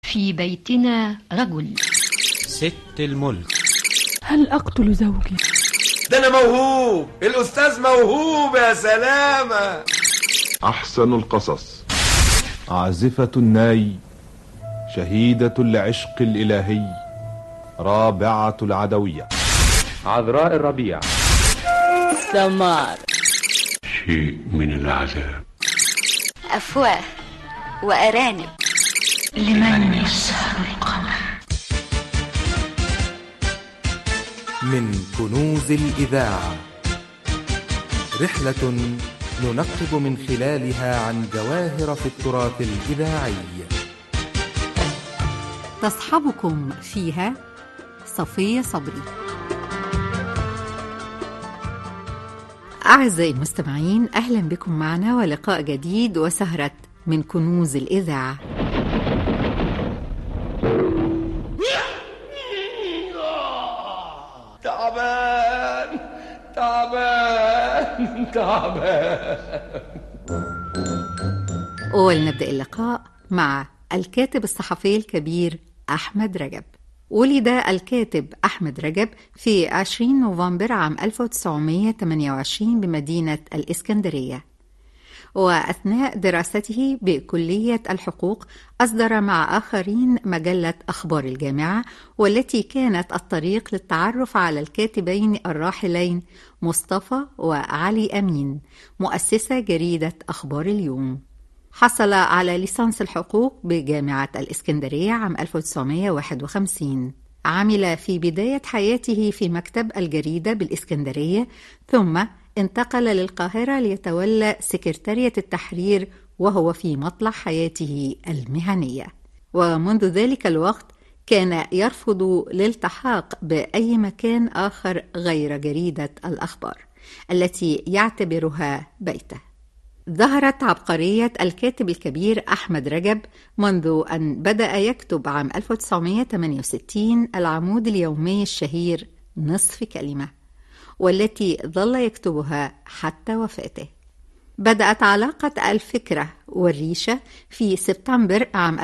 في بيتنا رجل ست الملك هل أقتل زوجي؟ ده أنا موهوب الأستاذ موهوب يا سلامة أحسن القصص عازفة الناي شهيدة العشق الإلهي رابعة العدوية عذراء الربيع سمار شيء من العذاب أفواه وأرانب لمن يسهر القمر من كنوز الإذاعة رحلة ننقب من خلالها عن جواهر في التراث الإذاعي تصحبكم فيها صفية صبري أعزائي المستمعين أهلا بكم معنا ولقاء جديد وسهرة من كنوز الإذاعة تعبان تعبان تعبان ولنبدأ اللقاء مع الكاتب الصحفي الكبير أحمد رجب ولد الكاتب أحمد رجب في 20 نوفمبر عام 1928 بمدينة الإسكندرية وأثناء دراسته بكلية الحقوق أصدر مع آخرين مجلة أخبار الجامعة والتي كانت الطريق للتعرف على الكاتبين الراحلين مصطفى وعلي أمين مؤسسة جريدة أخبار اليوم حصل على ليسانس الحقوق بجامعة الإسكندرية عام 1951 عمل في بداية حياته في مكتب الجريدة بالإسكندرية ثم انتقل للقاهرة ليتولى سكرتارية التحرير وهو في مطلع حياته المهنية ومنذ ذلك الوقت كان يرفض الالتحاق بأي مكان آخر غير جريدة الأخبار التي يعتبرها بيته ظهرت عبقرية الكاتب الكبير أحمد رجب منذ أن بدأ يكتب عام 1968 العمود اليومي الشهير نصف كلمة والتي ظل يكتبها حتى وفاته بدأت علاقة الفكرة والريشة في سبتمبر عام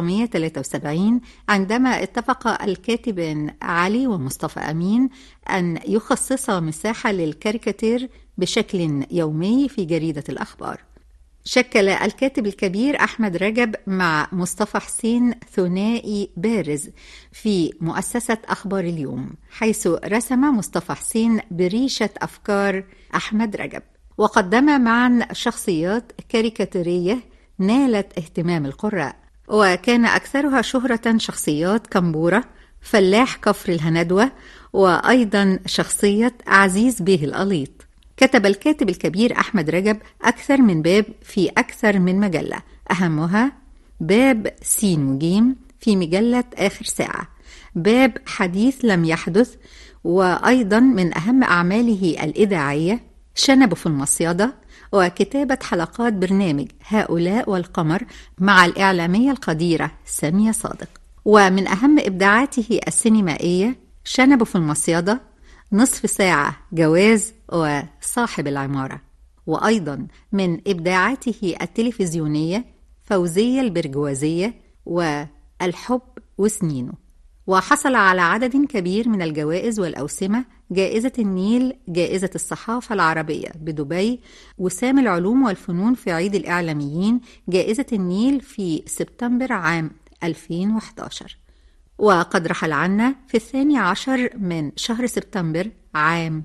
1973 عندما اتفق الكاتبان علي ومصطفى أمين أن يخصصا مساحة للكاريكاتير بشكل يومي في جريدة الأخبار شكل الكاتب الكبير أحمد رجب مع مصطفى حسين ثنائي بارز في مؤسسة أخبار اليوم حيث رسم مصطفى حسين بريشة أفكار أحمد رجب وقدم معا شخصيات كاريكاتيرية نالت اهتمام القراء وكان أكثرها شهرة شخصيات كمبورة فلاح كفر الهندوة وأيضا شخصية عزيز بيه الأليط كتب الكاتب الكبير أحمد رجب أكثر من باب في أكثر من مجلة أهمها باب سين وجيم في مجلة آخر ساعة باب حديث لم يحدث وأيضا من أهم أعماله الإذاعية شنب في المصيدة وكتابة حلقات برنامج هؤلاء والقمر مع الإعلامية القديرة سامية صادق ومن أهم إبداعاته السينمائية شنب في المصيدة نصف ساعة جواز وصاحب العمارة وأيضا من إبداعاته التلفزيونية فوزية البرجوازية والحب وسنينه وحصل على عدد كبير من الجوائز والأوسمة جائزة النيل جائزة الصحافة العربية بدبي وسام العلوم والفنون في عيد الإعلاميين جائزة النيل في سبتمبر عام 2011 وقد رحل عنا في الثاني عشر من شهر سبتمبر عام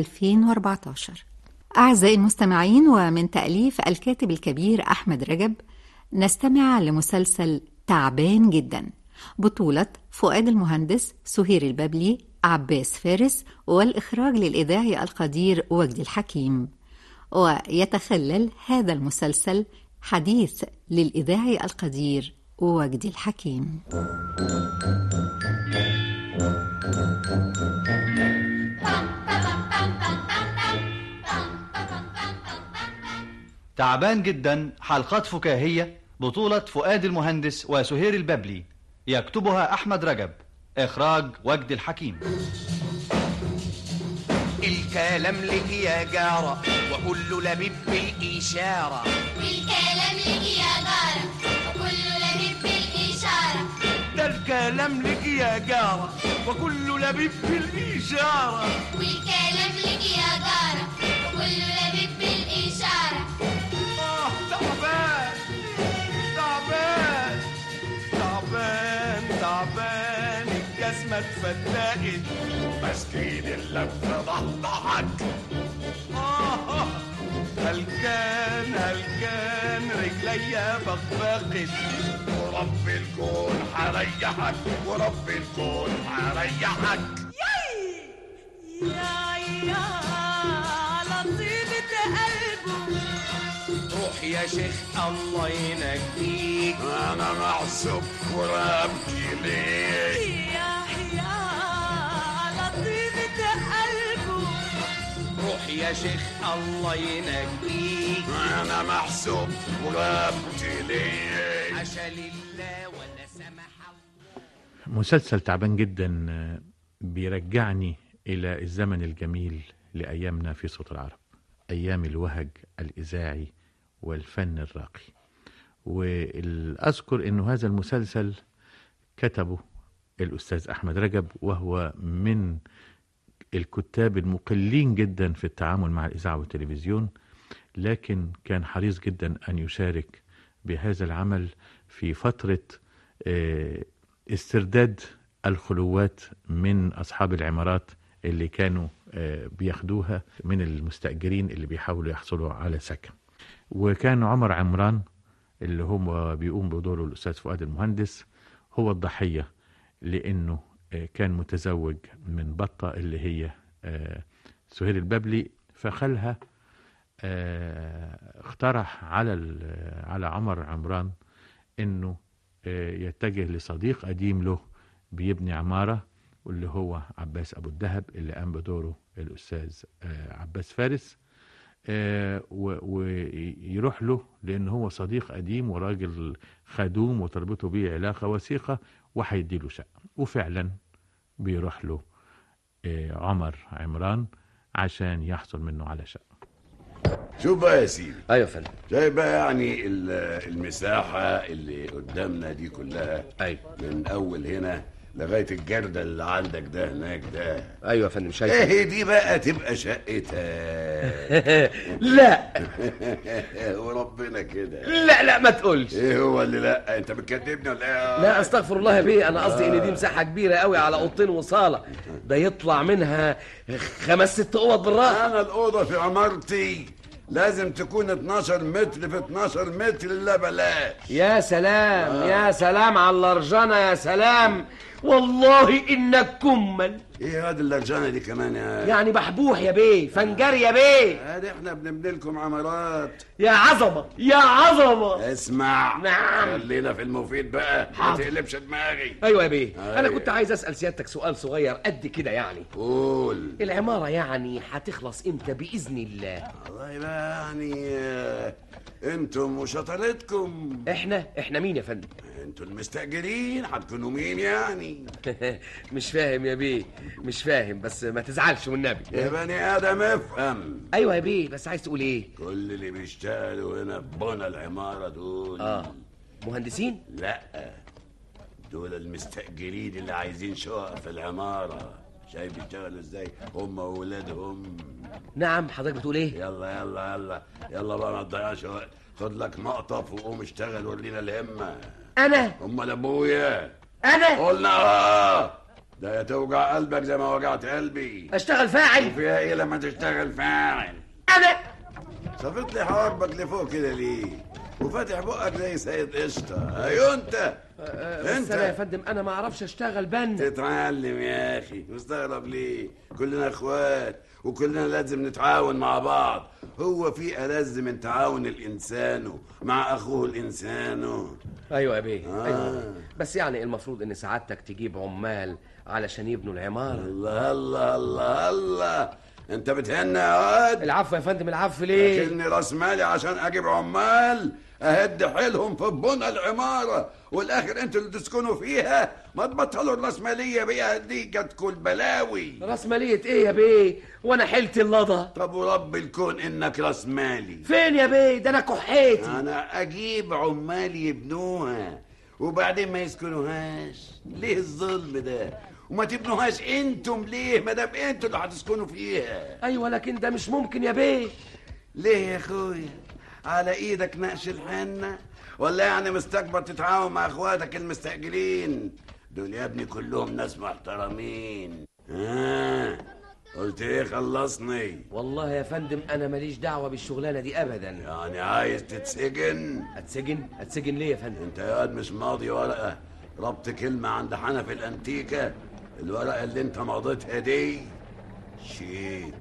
2014 أعزائي المستمعين ومن تأليف الكاتب الكبير أحمد رجب نستمع لمسلسل تعبان جدا بطولة فؤاد المهندس سهير البابلي عباس فارس والإخراج للإذاعي القدير وجدي الحكيم ويتخلل هذا المسلسل حديث للإذاعي القدير وجدي الحكيم تعبان جدا حلقات فكاهية بطولة فؤاد المهندس وسهير البابلي يكتبها أحمد رجب إخراج وجد الحكيم الكلام لك يا جارة وكل لبيب بالإشارة الكلام لك يا جارة وكل لبيب بالإشارة والكلام لك يا جارة وكل لبيب بالإشارة والكلام لك يا جارة وكل لبيب بالإشارة آه تعبان تعبان تعبان تعبان الجزمة اتفتقت مسكين اللفة ضحضحك آه هلكان هلكان رجليا بغبغت ورب الكون حريحك ورب الكون حريحك يا يا على طيبة قلبه روح يا شيخ الله ينجيك انا معصب ورابكي ليك يا يا على طيبة قلبه روح يا شيخ الله ينجيك انا محسوب ورابكي ليك حاشا لله ولا سمح مسلسل تعبان جدا آه، بيرجعني إلى الزمن الجميل لأيامنا في صوت العرب أيام الوهج الإذاعي والفن الراقي وأذكر أنه هذا المسلسل كتبه الأستاذ أحمد رجب وهو من الكتاب المقلين جدا في التعامل مع الإذاعة والتلفزيون لكن كان حريص جدا أن يشارك بهذا العمل في فترة آه، استرداد الخلوات من أصحاب العمارات اللي كانوا آه، بياخدوها من المستأجرين اللي بيحاولوا يحصلوا على سكن وكان عمر عمران اللي هو بيقوم بدوره الأستاذ فؤاد المهندس هو الضحية لأنه آه، كان متزوج من بطة اللي هي آه، سهير البابلي فخلها آه، اقترح على ال- على عمر عمران انه آه، يتجه لصديق قديم له بيبني عمارة واللي هو عباس أبو الدهب اللي قام بدوره الأستاذ آه، عباس فارس آه، و- ويروح له لأن هو صديق قديم وراجل خدوم وتربطه بيه علاقة وثيقة وهيديله شقة وفعلا بيروح له آه، عمر عمران عشان يحصل منه على شقة شوف بقى يا سيدي ايوه يا فندم شايف بقى يعني ال- المساحة اللي قدامنا دي كلها ايوه من أول هنا لغاية الجردة اللي عندك ده هناك ده ايوه يا فندم شايف ايه دي بقى تبقى شقتها لا وربنا كده لا لا ما تقولش ايه هو اللي لا انت بتكذبني ولا ايه لا استغفر الله يا بيه انا قصدي ان دي مساحه كبيره قوي على اوضتين وصاله ده يطلع منها خمس ست اوض بالراحه انا الاوضه في عمارتي لازم تكون 12 متر في 12 متر لا بلاش يا سلام يا سلام على اللرجانه يا سلام والله انك كمل ايه هذه اللرجانه دي كمان يا يعني بحبوح يا بيه فنجر يا بيه هذه احنا بنبني لكم عمارات يا عظمه يا عظمه اسمع نعم. خلينا في المفيد بقى ما حاضر. تقلبش دماغي ايوه يا بيه انا أيوة. كنت عايز اسال سيادتك سؤال صغير قد كده يعني قول العماره يعني هتخلص امتى باذن الله والله بقى يعني آه، انتم وشطارتكم احنا احنا مين يا فندم انتوا المستاجرين هتكونوا مين يعني مش فاهم يا بيه مش فاهم بس ما تزعلش والنبي يا بني ادم افهم ايوه يا بيه بس عايز تقول ايه كل اللي بيشتغلوا هنا في بنى العماره دول اه مهندسين لا دول المستأجرين اللي عايزين شقق في العمارة شايف بيشتغلوا ازاي هم واولادهم نعم حضرتك بتقول ايه يلا يلا يلا يلا بقى ما تضيعش وقت خد لك مقطف وقوم اشتغل ورينا الهمة انا امال ابويا انا قلنا اه ده توجع قلبك زي ما وجعت قلبي اشتغل فاعل وفيها ايه لما تشتغل فاعل انا صفت لي حواجبك لفوق كده ليه وفاتح بقك زي سيد قشطه ايوه انت بس انا يا فندم انا ما اعرفش اشتغل بن تتعلم يا اخي مستغرب ليه كلنا اخوات وكلنا لازم نتعاون مع بعض هو في ألذ من تعاون الإنسان مع أخوه الإنسان ايوه يا بيه آه. أيوة. بس يعني المفروض ان سعادتك تجيب عمال علشان يبنوا العماره الله الله الله الله انت بتهنى يا واد العفو يا فندم العفو ليه لكني راس مالي عشان اجيب عمال اهد حيلهم في بنى العماره والاخر انتوا اللي تسكنوا فيها ما تبطلوا الراسماليه بيها دي جاتكوا البلاوي راس ماليه ايه يا بيه وانا حلت اللضا طب ورب الكون انك راس مالي فين يا بيه ده انا كحيتي انا اجيب عمال يبنوها وبعدين ما يسكنوهاش ليه الظلم ده وما تبنوهاش انتم ليه ما دام انتوا اللي هتسكنوا فيها ايوه لكن ده مش ممكن يا بيه ليه يا اخويا على ايدك نقش الحنه ولا يعني مستكبر تتعاون مع اخواتك المستأجرين دول يا ابني كلهم ناس محترمين ها قلت ايه خلصني والله يا فندم انا ماليش دعوه بالشغلانه دي ابدا يعني عايز تتسجن اتسجن اتسجن ليه يا فندم انت يا واد مش ماضي ورقه ربط كلمه عند حنفي الانتيكه الورقه اللي انت مضيتها دي شيت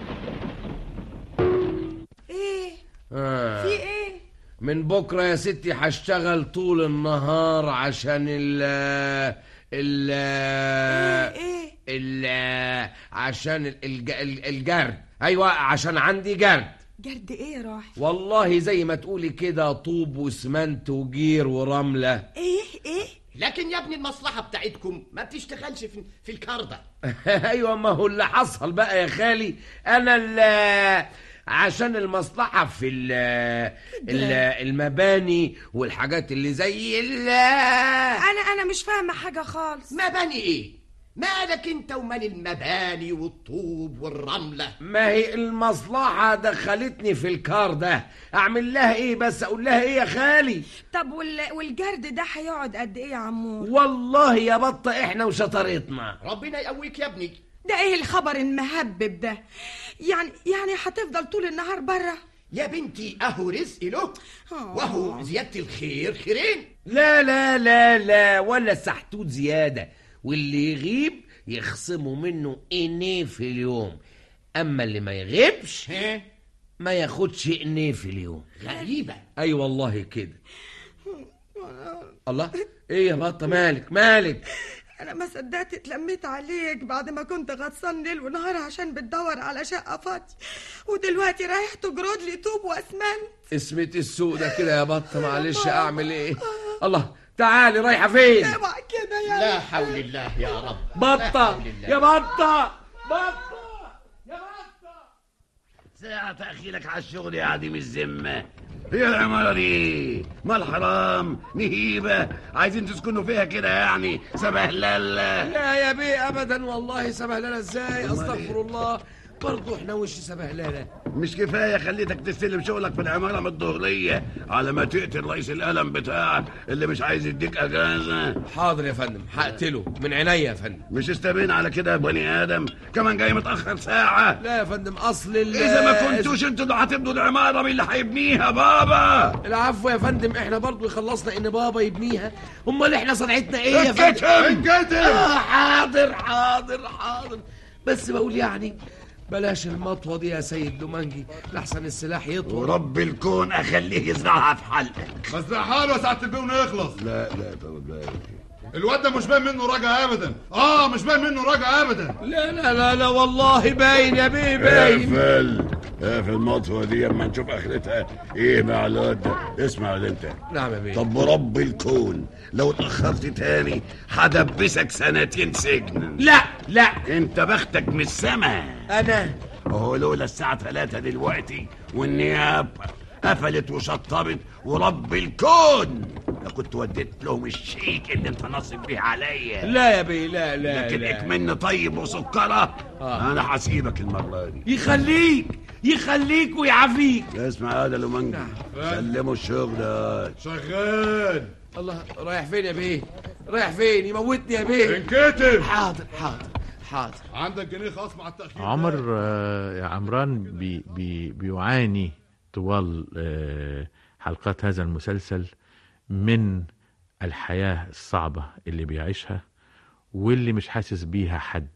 ايه آه. في ايه من بكره يا ستي هشتغل طول النهار عشان ال ال ايه ال عشان ال- الج- ال- الجرد ايوه عشان عندي جرد جرد ايه يا راحل والله زي ما تقولي كده طوب واسمنت وجير ورمله ايه ايه لكن يا ابني المصلحة بتاعتكم ما بتشتغلش في, في الكاردة ايوه ما هو اللي حصل بقى يا خالي انا ال عشان المصلحة في ال ال المباني والحاجات اللي زي ال انا انا مش فاهمه حاجه خالص مباني ايه مالك انت ومال المباني والطوب والرملة ما هي المصلحة دخلتني في الكار ده اعمل لها ايه بس اقول لها ايه يا خالي طب وال... والجرد ده هيقعد قد ايه يا عمور والله يا بطة احنا وشطارتنا ربنا يقويك يا ابني ده ايه الخبر المهبب ده يعني يعني هتفضل طول النهار بره يا بنتي اهو رزق له وهو زيادة الخير خيرين لا لا لا لا ولا سحتوت زيادة واللي يغيب يخصموا منه إنيه في اليوم أما اللي ما يغيبش ما ياخدش إنيه في اليوم غريبة أي والله كده الله إيه يا بطة مالك مالك انا ما صدقت اتلميت عليك بعد ما كنت غطسان ليل ونهار عشان بتدور على شقه فاضيه ودلوقتي رايح تجرد لي طوب واسمنت اسمتي السوق ده كده يا بطة معلش أعمل إيه الله تعالي رايحة فين اوعى كده يا لا حول الله يا رب بطة يا بطة بطة ساعة تأخيرك على الشغل يا عديم الذمة هي العمارة دي ما الحرام نهيبة عايزين تسكنوا فيها كده يعني سبهللة لا يا بيه ابدا والله سبهلله ازاي استغفر الله برضه احنا وش سبهلله مش كفاية خليتك تستلم شغلك في العمارة من الظهرية على ما تقتل رئيس القلم بتاعك اللي مش عايز يديك أجازة حاضر يا فندم هقتله من عينيا يا فندم مش استبين على كده يا بني آدم كمان جاي متأخر ساعة لا يا فندم اصل ال- إذا ما كنتوش انتوا اللي هتبنوا العمارة مين اللي هيبنيها بابا العفو يا فندم احنا برضه خلصنا ان بابا يبنيها امال احنا صنعتنا ايه يا الكتم! فندم الكتم! آه حاضر حاضر حاضر بس بقول يعني بلاش المطوه دي يا سيد دومانجي لحسن السلاح يطول ورب الكون أخليه يزرعها في حلقك بس ده حاله ساعة البيون يخلص لا لا طب بالك الواد ده مش باين منه راجع ابدا اه مش باين منه راجع ابدا لا لا لا لا والله باين يا بيه باين اقفل اقفل المطوة دي اما نشوف اخرتها ايه مع الواد ده اسمع يا انت نعم يا بيه طب ورب الكون لو اتأخرت تاني هدبسك سنتين سجن لا لا انت بختك من السما انا اهو لولا الساعة ثلاثة دلوقتي والنيابة قفلت وشطبت ورب الكون لكنت وديت لهم الشيك اللي انت ناصب بيه عليا لا يا بيه لا لا لكن لا. اكمن طيب وسكرة آه. انا هسيبك المرة دي يخليك يخليك ويعافيك اسمع هذا لومانجي سلموا الشغل ده شغال الله رايح فين يا بيه رايح فين يموتني يا بيه انكتب حاضر حاضر حاضر عندك جنيه خاص مع التأخير عمر آه، يا عمران بي بي بيعاني طوال آه، حلقات هذا المسلسل من الحياة الصعبة اللي بيعيشها واللي مش حاسس بيها حد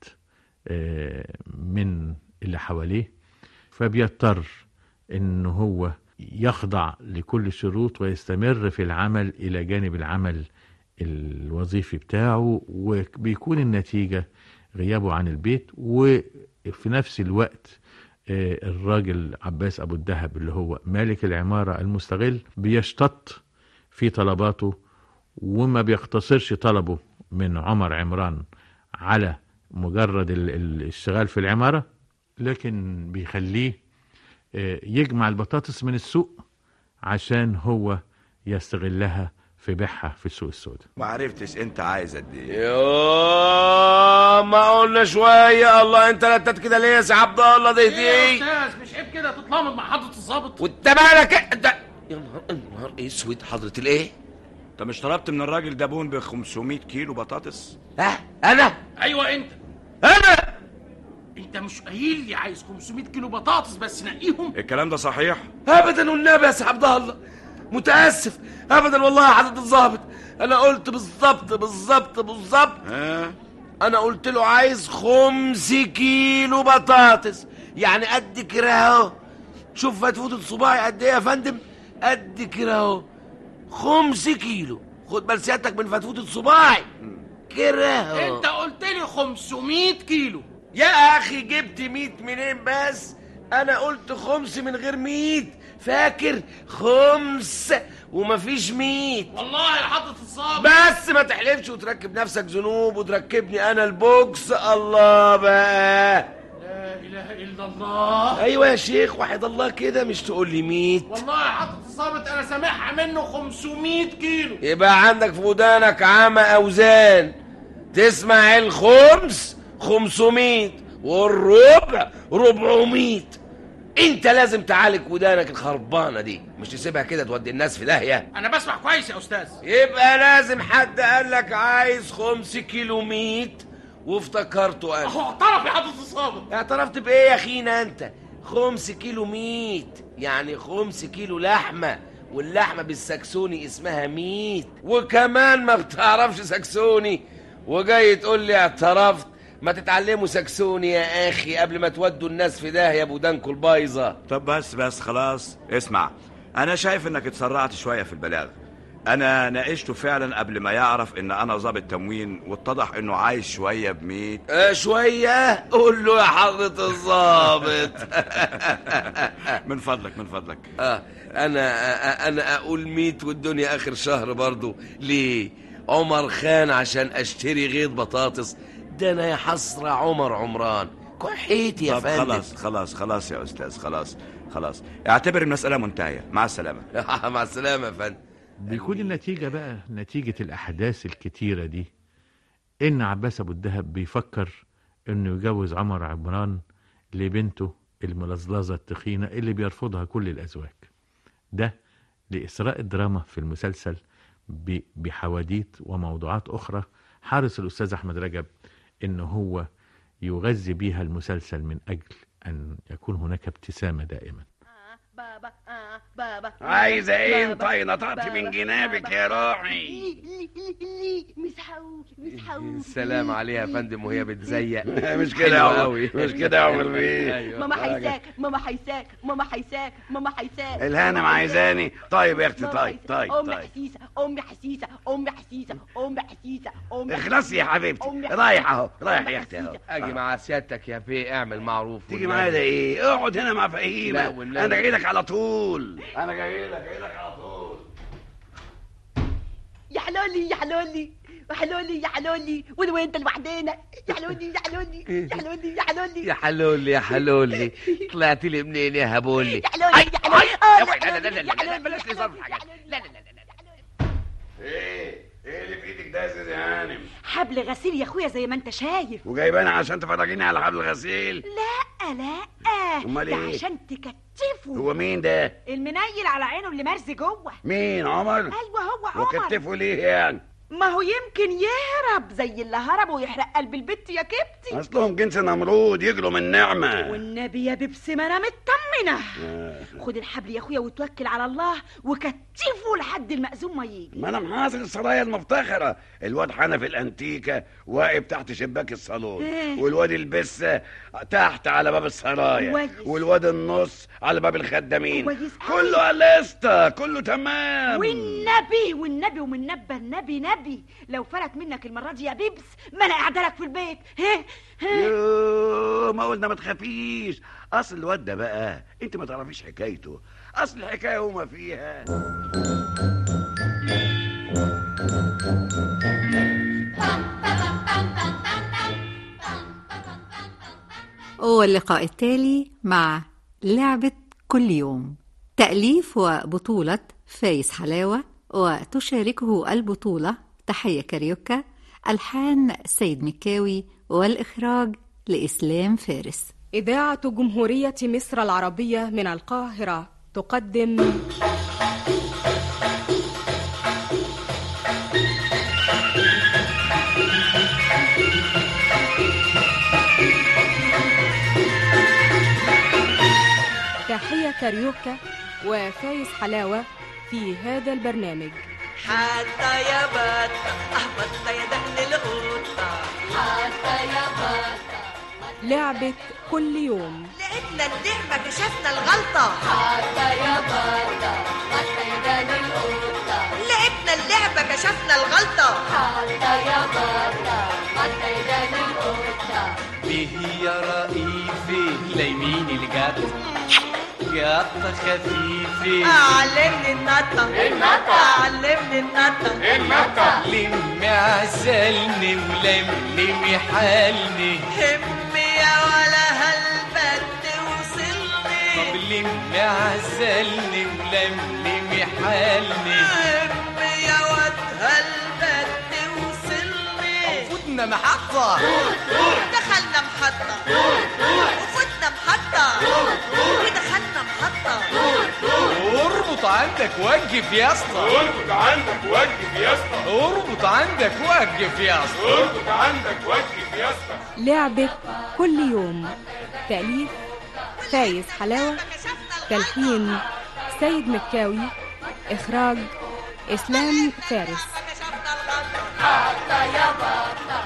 آه، من اللي حواليه فبيضطر ان هو يخضع لكل الشروط ويستمر في العمل الى جانب العمل الوظيفي بتاعه وبيكون النتيجة غيابه عن البيت وفي نفس الوقت آه، الراجل عباس ابو الدهب اللي هو مالك العمارة المستغل بيشتط في طلباته وما بيقتصرش طلبه من عمر عمران على مجرد ال- ال- الاشتغال في العمارة لكن بيخليه آه، يجمع البطاطس من السوق عشان هو يستغلها في بيعها في السوق السوداء ما عرفتش انت عايز قد ايه يوه ما قلنا شويه الله انت لتت كده ليه يا سي عبد الله ده يا دي استاذ مش عيب كده تتلامط مع حضره الظابط وانت مالك انت يا نهار يا نهار اسود حضره الايه انت مش طلبت من الراجل ده بون ب 500 كيلو بطاطس ها انا ايوه انت انا انت مش قايل لي عايز 500 كيلو بطاطس بس نقيهم الكلام ده صحيح ابدا والنبي يا سي عبد الله متاسف ابدا والله يا حضره الظابط انا قلت بالظبط بالظبط بالظبط ها انا قلت له عايز خمس كيلو بطاطس يعني قد كده اهو شوف فتفوتة صباعي قد ايه يا فندم قد كده اهو خمس كيلو خد بال سيادتك من فتفوتة صباعي كده اهو انت قلت لي 500 كيلو يا اخي جبت 100 منين بس انا قلت خمس من غير 100 فاكر خمس ومفيش 100 والله يا حضره الظابط بس ما تحلفش وتركب نفسك ذنوب وتركبني انا البوكس الله بقى لا اله الا الله ايوه يا شيخ وحد الله كده مش تقول لي 100 والله يا حضره الظابط انا سامعها منه 500 كيلو يبقى عندك في ودانك عمى اوزان تسمع الخمس 500 والربع 400 انت لازم تعالج ودانك الخربانه دي مش تسيبها كده تودي الناس في داهيه انا بسمع كويس يا استاذ يبقى لازم حد قال لك عايز خمس كيلو ميت وافتكرته انا اهو اعترف يا حضره الظابط اعترفت بايه يا اخينا انت خمس كيلو ميت يعني خمس كيلو لحمه واللحمه بالسكسوني اسمها ميت وكمان ما بتعرفش سكسوني وجاي تقول لي اعترفت ما تتعلموا سكسوني يا اخي قبل ما تودوا الناس في داهيه بودانكم البايظه طب بس بس خلاص اسمع انا شايف انك اتسرعت شويه في البلاغ انا ناقشته فعلا قبل ما يعرف ان انا ضابط تموين واتضح انه عايش شويه بميت آه شويه قول له يا حضره الظابط من فضلك من فضلك اه انا آه انا اقول ميت والدنيا اخر شهر برضو ليه عمر خان عشان اشتري غيط بطاطس ده انا يا حسره عمر عمران كحيت يا طب فندم خلاص خلاص خلاص يا استاذ خلاص خلاص اعتبر المساله منتهيه مع السلامه مع السلامه يا فندم بيكون النتيجة بقى نتيجة الأحداث الكتيرة دي إن عباس أبو الدهب بيفكر إنه يجوز عمر عمران لبنته الملظلظة التخينة اللي بيرفضها كل الأزواج ده لإسراء الدراما في المسلسل ب- بحواديت وموضوعات أخرى حرص الأستاذ أحمد رجب إنه هو يغذي بيها المسلسل من أجل أن يكون هناك ابتسامة دائما بابا آه بابا عايزه ايه بابا، انت نطقت بابا، من جنابك يا روحي لي لي لي مسحوك مسحوك السلام عليها يا فندم وهي بتزيق مش كده يا حلوة عمر، أوي. مش كده يا عمر بيه. أيوة. ماما حيساك ماما حيساك ماما حيساك ماما حيساك الهانم ماما عايزاني طيب يا اختي ماما طيب حيساك. طيب امي طيب حسيسه امي حسيسه امي حسيسه امي حسيسه امي اخلصي يا حبيبتي أمي رايح اهو حسيسة. رايح أمي يا اختي اهو حسيسة. اجي مع سيادتك يا بيه اعمل معروف تيجي معايا ده ايه اقعد هنا مع لا فهيمه والنبي. انا جاي لك على طول انا جاي لك جاي لك على طول يا حلولي يا حلولي يا حلولي يا حلولي وانا وانت لوحدنا يا حلولي يا حلولي يا حلولي يا حلولي يا حلولي يا حلولي طلعت لي منين يا هبولي يا حلولي يا حلولي آه، اوعي، يا لا لا لا لا حلولي، لا يا بلاش حلولي، لي صرف يا حاجات حلولي. لا لا لا لا ايه ايه اللي في ايدك ده يا سيدي هانم حبل غسيل يا اخويا زي ما انت شايف وجايبانا عشان تفرجيني على حبل الغسيل لا لا أمال ده إيه؟ عشان تكتفه هو مين ده المنيل على عينه اللي مرزي جوه مين عمر ايوه هو عمر وكتفه ليه يعني ما هو يمكن يهرب زي اللي هرب ويحرق قلب البت يا كبتي اصلهم جنس نمرود يجلوا من نعمه والنبي يا بيبسي ما انا مطمنه آه. خد الحبل يا اخويا وتوكل على الله وكتفه لحد المأذون ما يجي ما انا محاصر السرايا المفتخرة الواد حنفي الانتيكة واقف تحت شباك الصالون إيه. والواد البسة تحت على باب السرايا كويس. والواد النص على باب الخدامين كويس أوي. كله لسته كله تمام والنبي والنبي ومن نبه النبي نبي لو فلت منك المره دي يا بيبس ما انا قاعده لك في البيت ها ها يوه ما قلنا ما تخافيش اصل الواد ده بقى انت ما تعرفيش حكايته اصل الحكايه وما فيها واللقاء التالي مع لعبة كل يوم تأليف وبطولة فايز حلاوة وتشاركه البطولة تحية كاريوكا ألحان سيد مكاوي والإخراج لإسلام فارس إذاعة جمهورية مصر العربية من القاهرة تقدم تحية كاريوكا وفايز حلاوة في هذا البرنامج حتى يا بطة أهبطت يا دهن القطة حتى يا بطة لعبة كل يوم لقيتنا اللعبة كشفنا الغلطة حتى يا بطة حتى يا دهن القطة لعبنا اللعبة كشفنا الغلطة حتى يا بطة حتى يا دهن القطة به يا رئيفي ليمين الجد جطة خفيفة علمني النطة النطة. علمني النطة لم عسلني ولملم حالني همي يا ولا هالبت وصلني طب لم عسلني ولملم حالني همي يا واد هالبت وصلني خدنا محطة دخلنا محطة وفتنا محطة ودخلنا محطة اربط عندك وقف يا اسطى اربط عندك وقف يا اسطى اربط عندك وقف يا اسطى اربط عندك وقف يا اسطى لعبة كل يوم تأليف فايز حلاوة تلحين سيد مكاوي إخراج إسلام فارس حتى يا بطة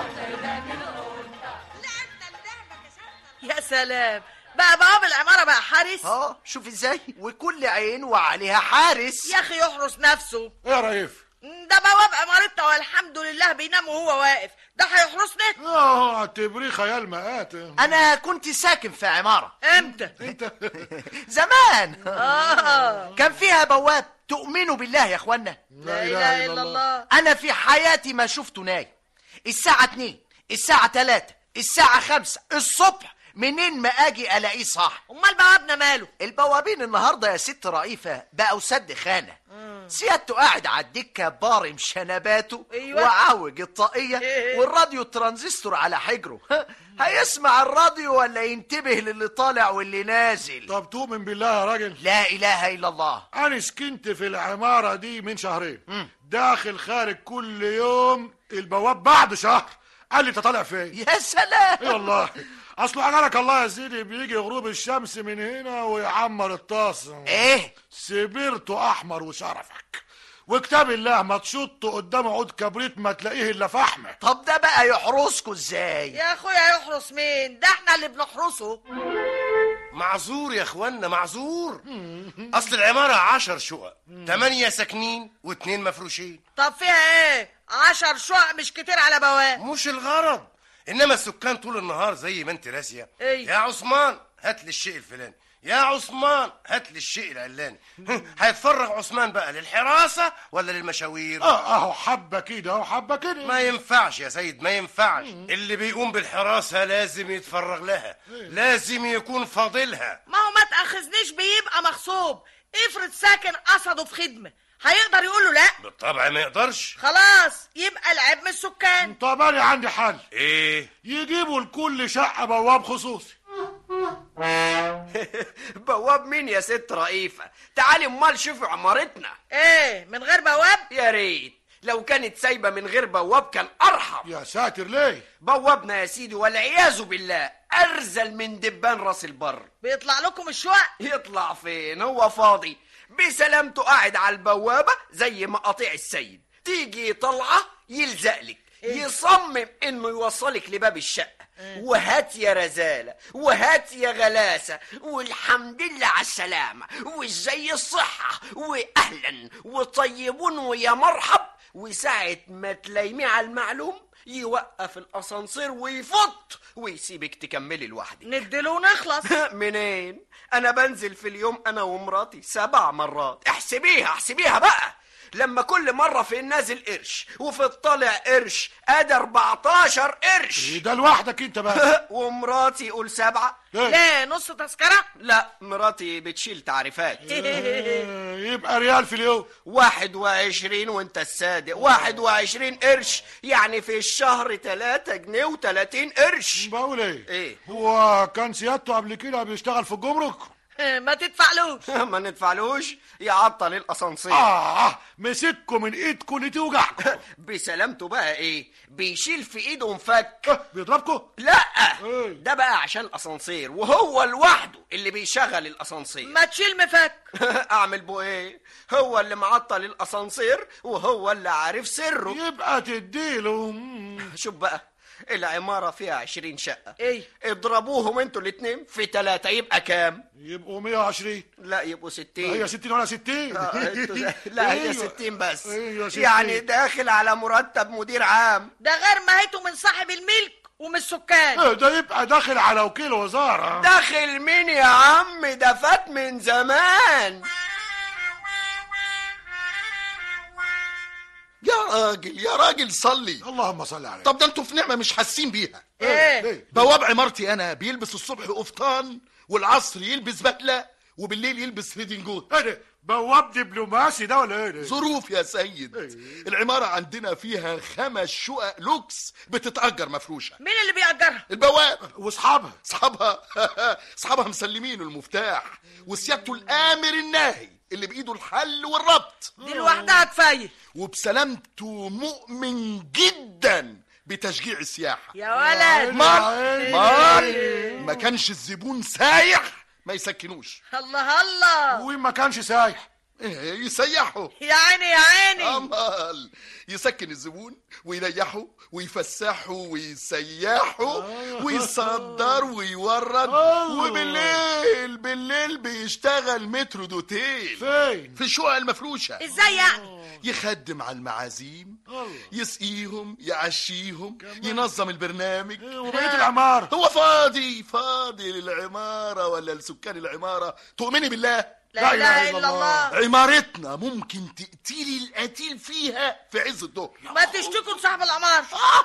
يا سلام بقى بواب العمارة بقى حارس اه شوف ازاي وكل عين وعليها حارس يا أخي يحرس نفسه ايه يا رئيف ده بواب عمارتنا والحمد لله بينام وهو واقف ده هيحرسنا اه اعتبريه خيال مآتة انا كنت ساكن في عمارة امتى انت زمان آه. كان فيها بواب تؤمنوا بالله يا اخوانا لا إله إلا الله انا في حياتي ما شفته نايم الساعة 2 الساعة 3 الساعة 5 الصبح منين ما اجي الاقيه صاح امال بوابنا ماله البوابين النهارده يا ست رئيفه بقوا سد خانه سيادته قاعد على الدكه بارم شنباته أيوة. وعوج الطاقيه والراديو ترانزستور على حجره هيسمع الراديو ولا ينتبه للي طالع واللي نازل طب تؤمن بالله يا راجل لا اله الا الله انا سكنت في العمارة دي من شهرين داخل خارج كل يوم البواب بعد شهر قال لي انت طالع فين يا سلام ايه والله اصل عجلك الله يا سيدي بيجي غروب الشمس من هنا ويعمر الطاس ايه سبيرته احمر وشرفك وكتاب الله ما تشط قدام عود كبريت ما تلاقيه الا فحمه طب ده بقى يحرسكوا ازاي يا اخويا يحرس مين ده احنا اللي بنحرسه معذور يا اخوانا معذور اصل العمارة عشر شقق تمانية ساكنين واتنين مفروشين طب فيها ايه عشر شقق مش كتير على بواب مش الغرض انما السكان طول النهار زي ما انت راسيه إيه؟ يا عثمان هات لي الشيء الفلاني يا عثمان هات لي الشيء العلاني هيتفرغ عثمان بقى للحراسة ولا للمشاوير اه اهو حبه كده اهو حبه كده ما ينفعش يا سيد ما ينفعش اللي بيقوم بالحراسة لازم يتفرغ لها لازم يكون فاضلها ما هو ما تاخذنيش بيبقى مغصوب افرض ساكن قصده في خدمه هيقدر يقول له لا بالطبع ما يقدرش خلاص يبقى العيب من السكان طب انا عندي حل ايه يجيبوا لكل شقه بواب خصوصي بواب مين يا ست رئيفة تعالي امال شوفي عمارتنا ايه من غير بواب يا ريت لو كانت سايبة من غير بواب كان أرحم يا ساتر ليه بوابنا يا سيدي والعياذ بالله أرزل من دبان راس البر بيطلع لكم الشقق يطلع فين هو فاضي بسلامته قاعد على البوابة زي مقاطيع السيد تيجي طلعة يلزقلك يصمم انه يوصلك لباب الشقة وهات يا رزالة وهات يا غلاسة والحمد لله على السلامة وازاي الصحة واهلا وطيبون ويا مرحب وساعة ما تلايمي على المعلوم يوقف الاسانسير ويفط ويسيبك تكملي لوحدك نديله ونخلص منين انا بنزل في اليوم انا ومراتي سبع مرات احسبيها احسبيها بقى لما كل مرة في النازل قرش وفي الطالع قرش ادي 14 قرش ده لوحدك انت بقى ومراتي قول سبعة ليه نص تذكرة لا مراتي بتشيل تعريفات يبقى ريال في اليوم واحد وعشرين وانت الصادق واحد وعشرين قرش يعني في الشهر تلاتة جنيه وتلاتين قرش بقول ايه ايه هو كان سيادته قبل كده بيشتغل في الجمرك ما تدفعلوش ما ندفعلوش يعطل الاسانسير اه مسككم من ايدكم اللي توجعكم بسلامته بقى ايه بيشيل في ايده مفك بيضربكم لا ده بقى عشان الاسانسير وهو لوحده اللي بيشغل الاسانسير ما تشيل مفك اعمل بو ايه هو اللي معطل الاسانسير وهو اللي عارف سره يبقى تديله شوف بقى العمارة فيها عشرين شقة ايه اضربوهم انتوا الاتنين في تلاتة يبقى كام يبقوا 120 لا يبقوا ستين هي 60 ولا 60 آه، انتوا ده- لا هي أيوة. ستين بس أيوة، 60. يعني داخل على مرتب مدير عام ده غير ماهيته من صاحب الملك ومن السكان إيه ده يبقى داخل على وكيل وزارة داخل مين يا عم ده فات من زمان يا راجل يا راجل صلي اللهم صل عليه طب ده انتوا في نعمه مش حاسين بيها ايه بواب عمارتي انا بيلبس الصبح قفطان والعصر يلبس بدله وبالليل يلبس ريدنجوت ايه ده بواب دبلوماسي ده ولا ايه ده ظروف يا سيد العمارة عندنا فيها خمس شقق لوكس بتتأجر مفروشة مين اللي بيأجرها البواب واصحابها اصحابها اصحابها مسلمينه المفتاح وسيادته الامر الناهي اللي بايده الحل والربط دي لوحدها كفايه وبسلامته مؤمن جدا بتشجيع السياحة يا ولد مال مال ما كانش الزبون سايح ما يسكنوش الله الله وين ما كانش سايح إيه، يسيحوا يا عيني يا عيني امال يسكن الزبون ويريحه ويفسحه ويسيحه ويصدر ويورد وبالليل بالليل بيشتغل مترو دوتيل فين في الشقق المفروشه ازاي يعني يخدم على المعازيم يسقيهم يعشيهم ينظم البرنامج وبقيه العمارة هو فاضي فاضي للعمارة ولا لسكان العمارة تؤمني بالله لا اله الا الله عمارتنا ممكن تقتلي القتيل فيها في عز الظهر ما تشتكوا لصاحب العمار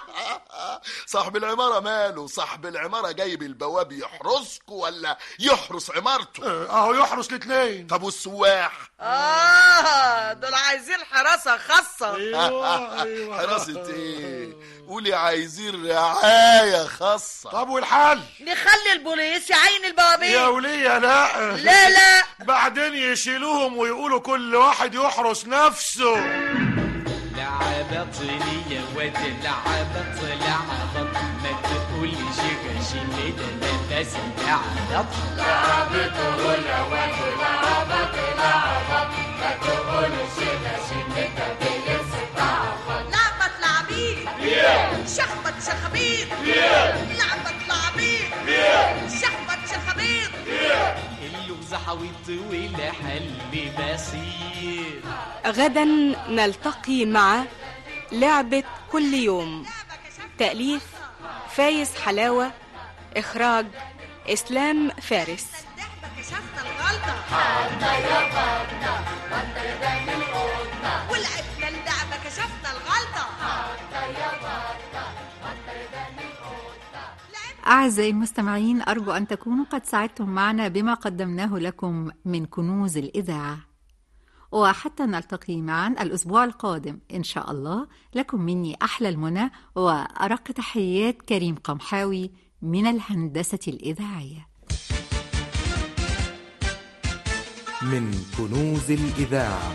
صاحب العمارة ماله صاحب العمارة جايب البواب يحرسكوا ولا يحرس عمارته اهو يحرس الاثنين طب والسواح اه دول عايزين حراسه خاصه ايوه ايوه حراسة ايه قولي عايزين رعاية خاصة طب والحل نخلي البوليس يعين البوابين يا ولية لا لا لا بعدين يشيلوهم ويقولوا كل واحد يحرس نفسه لعبة طينية واد لعبة لعبة ما تقولش غشيم ده انا لازم لعبة لعبته ولا واد لعبت لعبت ما تقولش غشيم ده بلبس طعبط لعبة لعبيد Yeah. شخبط شخبيط Yeah. لعبة لعبيد Yeah. شخبط شخبيط اللغز حويط ولا حل بسيط غدا نلتقي مع لعبة كل يوم تأليف فايز حلاوة إخراج إسلام فارس كشفنا الغلطة حتى يا بطة بطل بان القطة ولعبنا اللعبة كشفنا الغلطة حتى يا بطة بطل بان القطة أعزائي المستمعين أرجو أن تكونوا قد ساعدتم معنا بما قدمناه لكم من كنوز الإذاعة وحتى نلتقي معا الأسبوع القادم إن شاء الله لكم مني أحلى المنى وأرق تحيات كريم قمحاوي من الهندسة الإذاعية من كنوز الإذاعة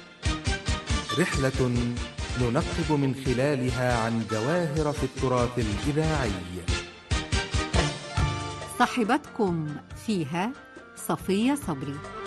رحلة ننقب من خلالها عن جواهر في التراث الإذاعي صاحبتكم فيها صفية صبري